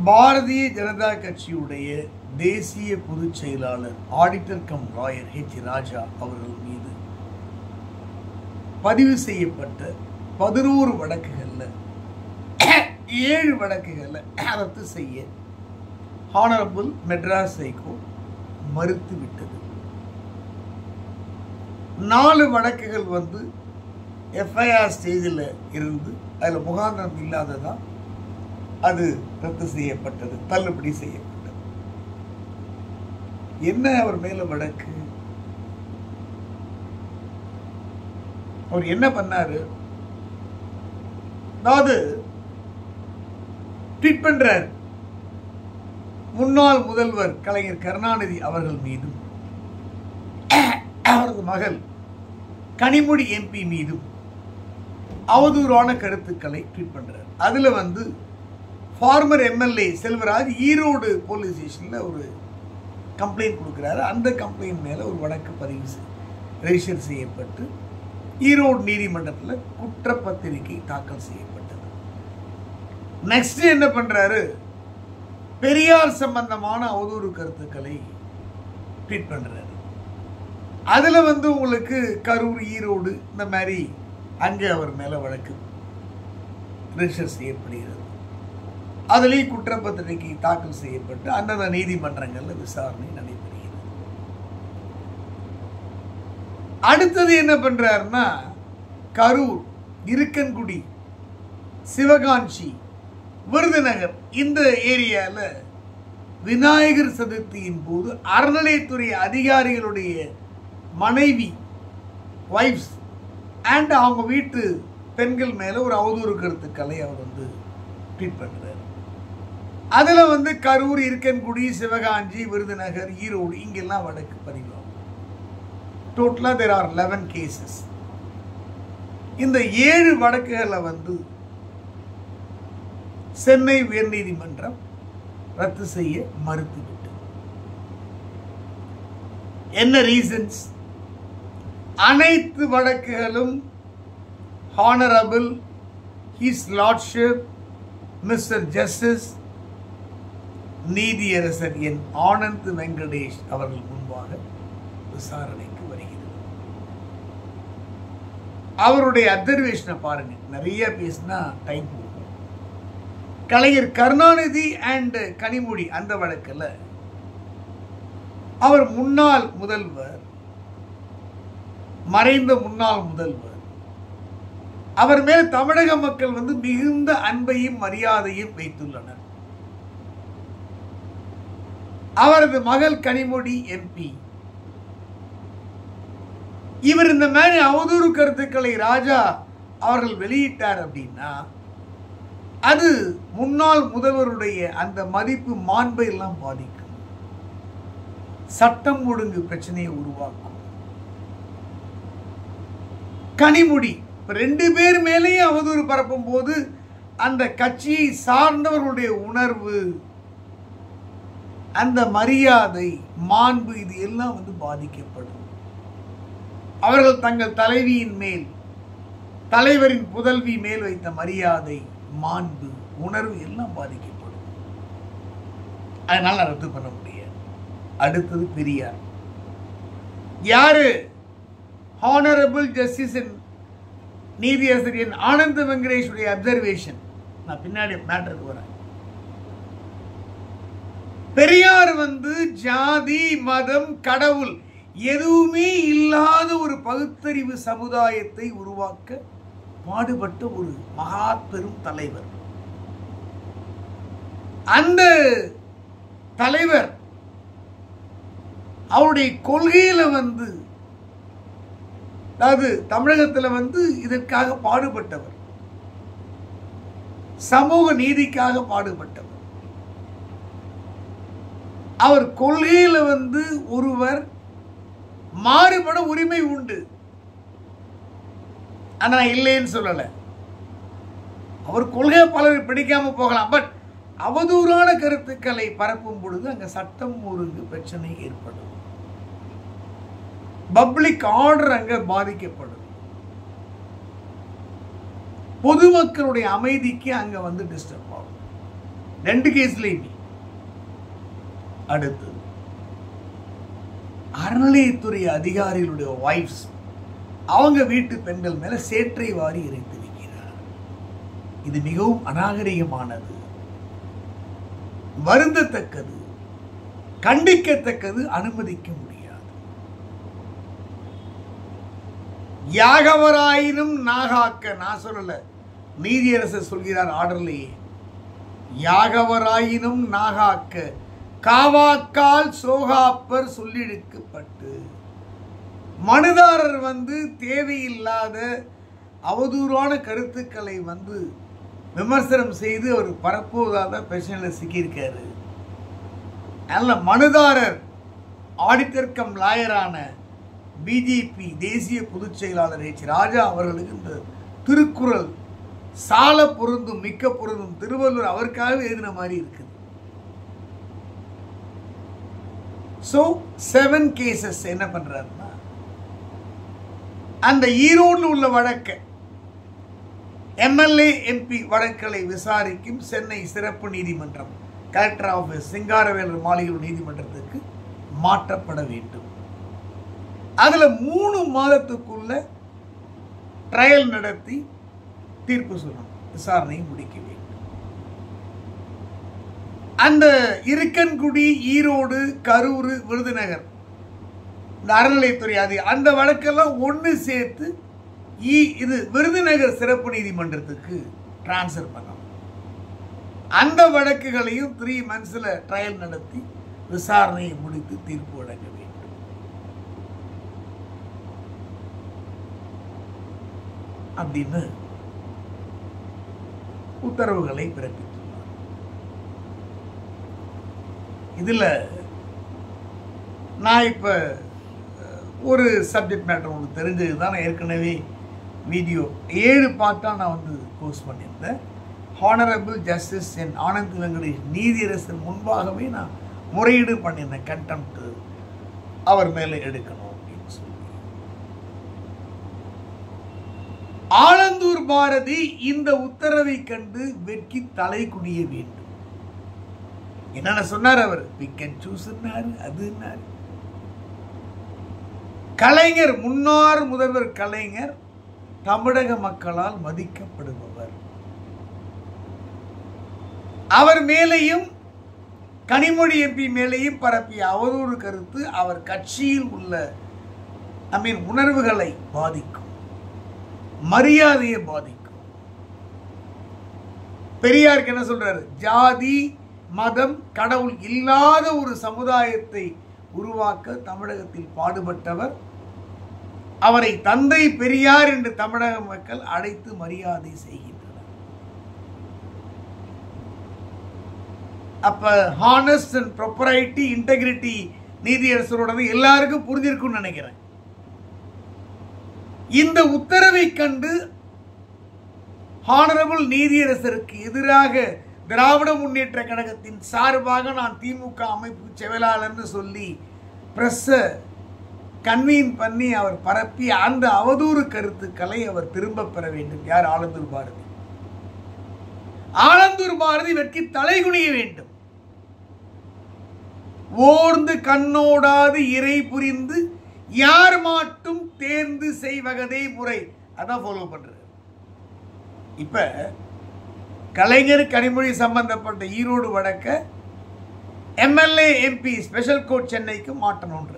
பாரதிய ஜனதா கட்சியுடைய தேசிய பொதுச் செயலாளர் auditor cum lawyer H Raja அவர்கள் மீது பதிவு செய்யப்பட்ட பதினோரு வழக்குகள்ல ஏழு வழக்குகள்ல ரத்து செய்ய ஹானரபிள் மெட்ராஸ் ஹைகோர்ட் மறுத்து விட்டது நாலு வழக்குகள் வந்து எஃப்ஐஆர் ஸ்டேஜில் இருந்து அதில் முகாந்திரம் இல்லாததான் அது ரத்து செய்யப்பட்டது தள்ளுபடி செய்யப்பட்டது என்ன அவர் மேல வழக்கு அவர் என்ன பண்ணாரு அதாவது ட்வீட் பண்றார் முன்னாள் முதல்வர் கலைஞர் கருணாநிதி அவர்கள் மீதும் அவரது மகள் கனிமொழி எம்பி மீதும் அவதூறான கருத்துக்களை ட்வீட் பண்றார் அதுல வந்து former MLA Selvaraj Erode police ஸ்டேஷனில் ஒரு கம்ப்ளைண்ட் கொடுக்குறாரு அந்த கம்ப்ளைண்ட் மேலே ஒரு வழக்கு பதிவு செய் ரெஜிஸ்டர் செய்யப்பட்டு ஈரோடு நீதிமன்றத்தில் குற்றப்பத்திரிகை தாக்கல் செய்யப்பட்டது நெக்ஸ்ட் என்ன பண்றாரு பெரியார் சம்பந்தமான அவதூறு கருத்துக்களை ட்வீட் பண்றாரு அதுல வந்து உங்களுக்கு கரூர் ஈரோடு இந்த மாதிரி அங்கே அவர் மேல வழக்கு ரெஜிஸ்டர் செய்யப்படுகிறது அதுலேயும் குற்றப்பத்திரிகை தாக்கல் செய்யப்பட்டு அந்தந்த நீதிமன்றங்களில் விசாரணை நடைபெறுகிறது அடுத்தது என்ன பண்றாருன்னா கரூர் இருக்கன்குடி சிவகாஞ்சி விருதுநகர் இந்த ஏரியால விநாயகர் சதுர்த்தியின் போது அறநிலையத்துறை அதிகாரிகளுடைய மனைவி வைஃப்ஸ் அண்ட் அவங்க வீட்டு பெண்கள் மேல ஒரு அவதூறு கருத்துக்களை அவர் வந்து ட்வீட் பண்றாரு அதுல வந்து கரூர் இருக்கன்குடி சிவகாஞ்சி விருதுநகர் ஈரோடு இங்கெல்லாம் வழக்கு பதிவாகும் டோட்டலா தேர் ஆர் லெவன் கேசஸ் இந்த ஏழு வழக்குகளை வந்து சென்னை உயர்நீதிமன்றம் ரத்து செய்ய மறுத்துவிட்டது என்ன ரீசன்ஸ் அனைத்து வழக்குகளும் honourable his lordship mister justice நீதியரசர் என் ஆனந்த் வெங்கடேஷ் அவர்கள் முன்பாக விசாரணைக்கு வருகிறது அவருடைய அப்சர்வேஷனை பாருங்க நிறைய பேசினா டைம் போகும் கலைஞர் கருணாநிதி அண்ட் கனிமொழி அந்த வழக்கில் அவர் முன்னாள் முதல்வர் மறைந்த முன்னாள் முதல்வர் அவர் மேல் தமிழக மக்கள் வந்து மிகுந்த அன்பையும் மரியாதையும் வைத்துள்ளனர் அவரது மகள் கனிமொழி எம்பி இவர் இந்த மாதிரி அவதூறு கருத்துக்களை ராஜா அவர்கள் வெளியிட்டார் அப்படின்னா அது முன்னாள் முதல்வருடைய அந்த மதிப்பு மாண்பை எல்லாம் பாதிக்கும் சட்டம் ஒழுங்கு பிரச்சனையை உருவாக்கும் கனிமொழி இப்ப ரெண்டு பேர் மேலேயும் அவதூறு பரப்பும் போது அந்த கட்சியை சார்ந்தவர்களுடைய உணர்வு அந்த மரியாதை மாண்பு இது எல்லாம் வந்து பாதிக்கப்படும் அவர்கள் தங்கள் தலைவியின் மேல் தலைவரின் புதல்வி மேல் வைத்த மரியாதை மாண்பு உணர்வு எல்லாம் பாதிக்கப்படும் அதனால ரத்து பண்ண முடியாது அடுத்தது பெரியார் யாரு ஹானரபிள் ஜஸ்டிஸ் நீதியரசர் என் ஆனந்த வெங்கடேஷுடைய அப்சர்வேஷன் நான் பின்னாடி மேட்டருக்கு வரேன் பெரியார் வந்து ஜாதி மதம் கடவுள் எதுவுமே இல்லாத ஒரு பகுத்தறிவு சமுதாயத்தை உருவாக்க பாடுபட்ட ஒரு மகா பெரும் தலைவர் அந்த தலைவர் அவருடைய கொள்கையில வந்து அதாவது தமிழகத்துல வந்து இதற்காக பாடுபட்டவர் சமூக நீதிக்காக பாடுபட்டவர் அவர் கொள்கையில வந்து ஒருவர் மாறுபட உரிமை உண்டு ஆனா இல்லைன்னு சொல்லல அவர் கொள்கை பலர் பிடிக்காம போகலாம் பட் அவதூறான கருத்துக்களை பரப்பும் பொழுது அங்க சட்டம் ஒழுங்கு பிரச்சனை ஏற்படும் பப்ளிக் ஆர்டர் அங்க பாதிக்கப்படும் பொதுமக்களுடைய அமைதிக்கு அங்க வந்து டிஸ்டர்ப் ஆகும் ரெண்டு கேஸ்லையுமே அடுத்து அறநிலையத்துறை அதிகாரிகளுடைய ஒய்ஃப்ஸ் அவங்க வீட்டு பெண்கள் மேல சேற்றை வாரி இறைத்து வைக்கிறார் இது மிகவும் அநாகரிகமானது வருந்தத்தக்கது கண்டிக்கத்தக்கது அனுமதிக்க முடியாது யாகவராயினும் நாகாக்க நான் சொல்லல நீதியரசர் சொல்கிறார் ஆர்டர்லேயே யாகவராயினும் நாகாக்க காவாக்கால் சோகாப்பர் சொல்லிழுக்கப்பட்டு மனுதாரர் வந்து தேவையில்லாத அவதூறான கருத்துக்களை வந்து விமர்சனம் செய்து அவர் பரப்புவதாக பிரச்சனையில் சிக்கியிருக்காரு அதனால மனுதாரர் ஆடிட்டர் கம் லாயரான பிஜேபி தேசிய பொதுச் செயலாளர் ஹெச் ராஜா அவர்களுக்கு இந்த திருக்குறள் சால பொருந்தும் மிக்க பொருந்தும் திருவள்ளுவர் அவருக்காக எழுதின மாதிரி இருக்குது ஸோ செவன் கேசஸ் என்ன பண்றாருன்னா அந்த ஈரோடு உள்ள வழக்கை எம்எல்ஏ எம்பி வழக்குகளை விசாரிக்கும் சென்னை சிறப்பு நீதிமன்றம் கலெக்டர் ஆஃபீஸ் சிங்காரவேலர் மாளிகை நீதிமன்றத்துக்கு மாற்றப்பட வேண்டும் அதுல மூணு மாதத்துக்குள்ள ட்ரையல் நடத்தி தீர்ப்பு சொல்லணும் விசாரணையை முடிக்க வேண்டும் அந்த இருக்கன்குடி ஈரோடு கரூர் விருதுநகர் இந்த அறநிலையத்துறை அது அந்த வழக்கெல்லாம் ஒன்று சேர்த்து ஈ இது விருதுநகர் சிறப்பு நீதிமன்றத்துக்கு டிரான்ஸ்ஃபர் பண்ணணும் அந்த வழக்குகளையும் த்ரீ மந்த்ஸில் ட்ரையல் நடத்தி விசாரணையை முடித்து தீர்ப்பு வழங்க வேண்டும் அப்படின்னு உத்தரவுகளை பிறப்பித்துள்ளார் இதுல நான் இப்ப அஹ், ஒரு சப்ஜெக்ட் மேட்டர் உங்களுக்கு தெரிஞ்சது தான் நான் ஏற்கனவே வீடியோ ஏழு பார்ட்டாக நான் வந்து போஸ்ட் பண்ணியிருந்தேன் honourable justice N Anand Venkatesh நீதியரசர் முன்பாகவே நான் முறையீடு பண்ணியிருந்தேன் கண்டெம்ட் அவர் மேலே எடுக்கணும் அப்படின்னு சொல்லி ஆலந்தூர் பாரதி இந்த உத்தரவை கண்டு வெட்கி தலை குனிய வேண்டும் என்னென்ன சொன்னார் அவர் பிக் அண்ட் சூஸ்னாரு அதுன்னாரு கலைஞர் முன்னார் முதல்வர் கலைஞர் தமிழக மக்களால் மதிக்கப்படுபவர் அவர் மேலேயும் கனிமொழி எம்பி மேலேயும் பரப்பிய அவதூறு கருத்து அவர் கட்சியில் உள்ள ஐ மீன் உணர்வுகளை பாதிக்கும் மரியாதையை பாதிக்கும் பெரியாருக்கு என்ன சொல்றாரு ஜாதி மதம் கடவுள் இல்லாத ஒரு சமுதாயத்தை உருவாக்க தமிழகத்தில் பாடுபட்டவர் அவரை தந்தை பெரியார் என்று தமிழக மக்கள் அழைத்து மரியாதை செய்கின்றனர் அப்ப ஹானஸ்ட் அண்ட் ப்ரொப்பரைட்டி இன்டெகிரிட்டி நீதியரசரோடது எல்லாருக்கும் புரிஞ்சிருக்கும்னு நினைக்கிறேன் இந்த உத்தரவை கண்டு ஹானரபிள் நீதியரசருக்கு எதிராக திராவிட முன்னேற்ற கழகத்தின் சார்பாக நான் திமுக அமைப்பு செயலாளர்னு சொல்லி பிரஸ்ஸை கன்வீன் பண்ணி அவர் பரப்பி அந்த அவதூறு கருத்துக்களை அவர் திரும்ப பெற வேண்டும் யார் ஆலந்தூர் பாரதி ஆலந்தூர் பாரதி வெட்கி தலைகுனிய வேண்டும் ஓர்ந்து கண்ணோடாது இறை புரிந்து யார் மாட்டும் தேர்ந்து செய்வகதே முறை அதான் ஃபாலோ பண்றது இப்ப கலைஞர் கனிமொழி சம்பந்தப்பட்ட ஈரோடு வழக்க எம்எல்ஏ எம்பி ஸ்பெஷல் கோர்ட் சென்னைக்கு மாற்றணுன்ற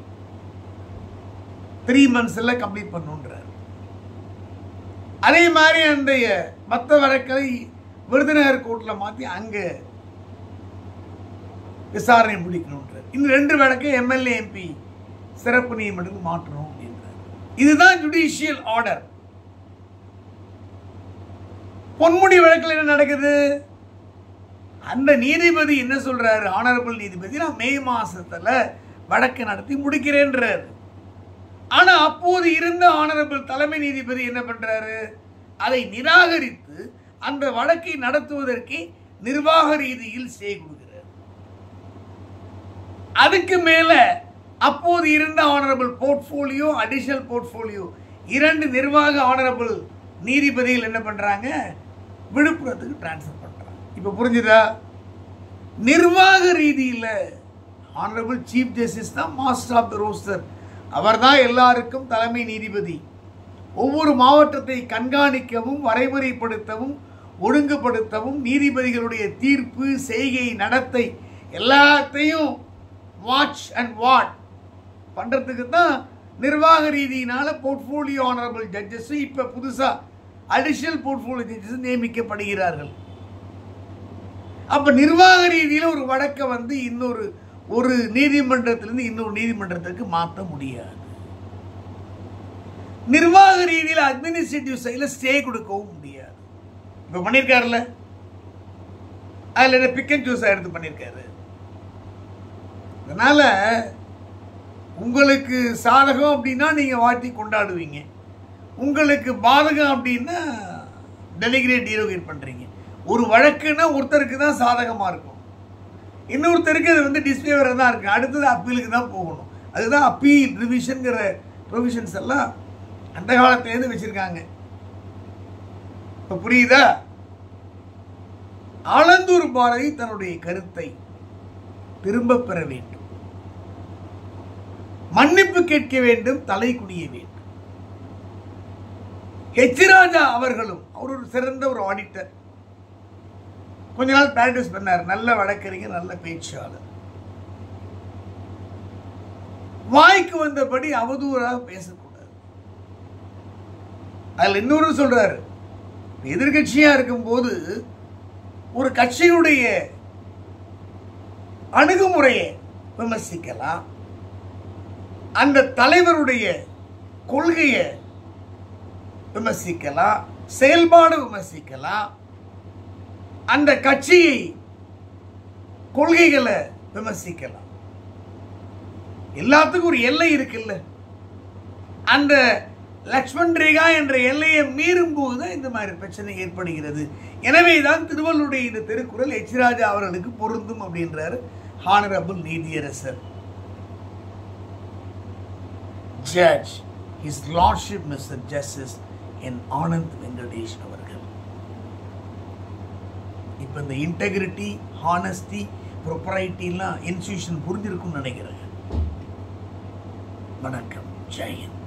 த்ரீ மந்த்ஸில் கம்ப்ளீட் பண்ணுன்றார் அதே மாதிரி அந்த மற்ற வழக்கை விருதுநகர் கோர்ட்டில் மாற்றி அங்கே விசாரணை முடிக்கணுன்றார் இந்த ரெண்டு வழக்கை எம்எல்ஏ எம்பி சிறப்பு நீதிமன்றத்துக்கு மாற்றணும் அப்படின்றார் இதுதான் ஜுடிஷியல் ஆர்டர் பொன்முடி வழக்கில் என்ன நடக்குது அந்த நீதிபதி என்ன சொல்றாரு ஆனரபிள் நீதிபதி நான் மே மாசத்துல வழக்கு நடத்தி முடிக்கிறேன்றாரு ஆனா அப்போது இருந்த ஆனரபிள் தலைமை நீதிபதி என்ன பண்றாரு அதை நிராகரித்து அந்த வழக்கை நடத்துவதற்கு நிர்வாக ரீதியில் ஸ்டே கொடுக்கிறார் அதுக்கு மேல அப்போது இருந்த ஆனரபிள் போர்ட்ஃபோலியோ அடிஷனல் போர்ட்ஃபோலியோ இரண்டு நிர்வாக ஆனரபிள் நீதிபதிகள் என்ன பண்றாங்க விழுப்புரத்துக்கு டிரான்ஸ்ஃபர் பண்றாங்க இப்போ புரிஞ்சுதா நிர்வாக ரீதியில் ஆனரபிள் சீஃப் ஜஸ்டிஸ் தான் மாஸ்டர் ஆஃப் த ரோஸ்டர் அவர் தான் எல்லாருக்கும் தலைமை நீதிபதி ஒவ்வொரு மாவட்டத்தை கண்காணிக்கவும் வரைமுறைப்படுத்தவும் ஒழுங்குபடுத்தவும் நீதிபதிகளுடைய தீர்ப்பு செய்கை நடத்தை எல்லாத்தையும் வாட்ச் அண்ட் வாட் பண்ணுறதுக்கு தான் நிர்வாக ரீதியினால போர்ட்ஃபோலியோ ஆனரபிள் ஜட்ஜஸ் இப்போ புதுசாக அடிஷனல் போர்ட்ஃபோலியோ ஜட்ஜஸ் நியமிக்கப்படுகிறார்கள் அப்போ நிர்வாக ரீதியில் ஒரு வழக்கை வந்து இன்னொரு ஒரு நீதிமன்றத்திலிருந்து இன்னொரு நீதிமன்றத்துக்கு மாற்ற முடியாது நிர்வாக ரீதியில் அட்மினிஸ்ட்ரேட்டிவ் சைடில் ஸ்டே கொடுக்கவும் முடியாது இப்போ பண்ணியிருக்காருல்ல அதில் என்ன பிக் அண்ட் சூஸாக எடுத்து பண்ணியிருக்காரு அதனால் உங்களுக்கு சாதகம் அப்படின்னா நீங்கள் வாட்டி கொண்டாடுவீங்க உங்களுக்கு பாதகம் அப்படின்னா டெலிகிரேட் டீரோகேட் பண்ணுறீங்க ஒரு வழக்குன்னா ஒருத்தருக்கு தான் சாதகமாக இருக்கும் இன்னொருத்தருக்கு அது வந்து டிஸ்ஃபேவராக தான் இருக்குது அடுத்தது அப்பீலுக்கு தான் போகணும் அதுதான் அப்பீல் ரிவிஷனுங்கிற ப்ரொவிஷன்ஸ் எல்லாம் அந்த காலத்துலேருந்து வச்சுருக்காங்க இப்போ புரியுதா ஆலந்தூர் பாரதி தன்னுடைய கருத்தை திரும்ப பெற வேண்டும் மன்னிப்பு கேட்க வேண்டும் தலை குனிய வேண்டும் ஹெச்ராஜா அவர்களும் அவர் ஒரு சிறந்த ஒரு ஆடிட்டர் கொஞ்ச நாள் பிராக்டிஸ் பண்ணார் நல்ல வழக்கறிஞர் நல்ல பேச்சாளர் வாய்க்கு வந்தபடி அவதூறாக பேசக்கூடாது அதில் இன்னொரு சொல்றாரு எதிர்கட்சியா இருக்கும்போது ஒரு கட்சியுடைய அணுகுமுறையை விமர்சிக்கலாம் அந்த தலைவருடைய கொள்கையை விமர்சிக்கலாம் செயல்பாடு விமர்சிக்கலாம் அந்த கட்சியை கொள்கைகளை விமர்சிக்கலாம் எல்லாத்துக்கும் ஒரு எல்லை இருக்குல்ல அந்த லக்ஷ்மண் ரேகா என்ற எல்லையை மீறும் போது தான் இந்த மாதிரி பிரச்சனை ஏற்படுகிறது எனவே தான் திருவள்ளுடைய இந்த திருக்குறள் எச்ராஜா அவர்களுக்கு பொருந்தும் அப்படின்றாரு ஹானரபிள் நீதியரசர் judge his lordship mister justice N Anand Venkatesh அவர்கள் இப்போ இந்த இன்டெகிரிட்டி ஹானஸ்டி ப்ரொப்பரைட்டிலாம் இன்ஸ்டியூஷன் புரிஞ்சிருக்கும்னு நினைக்கிறேன் வணக்கம் ஜெயந்த்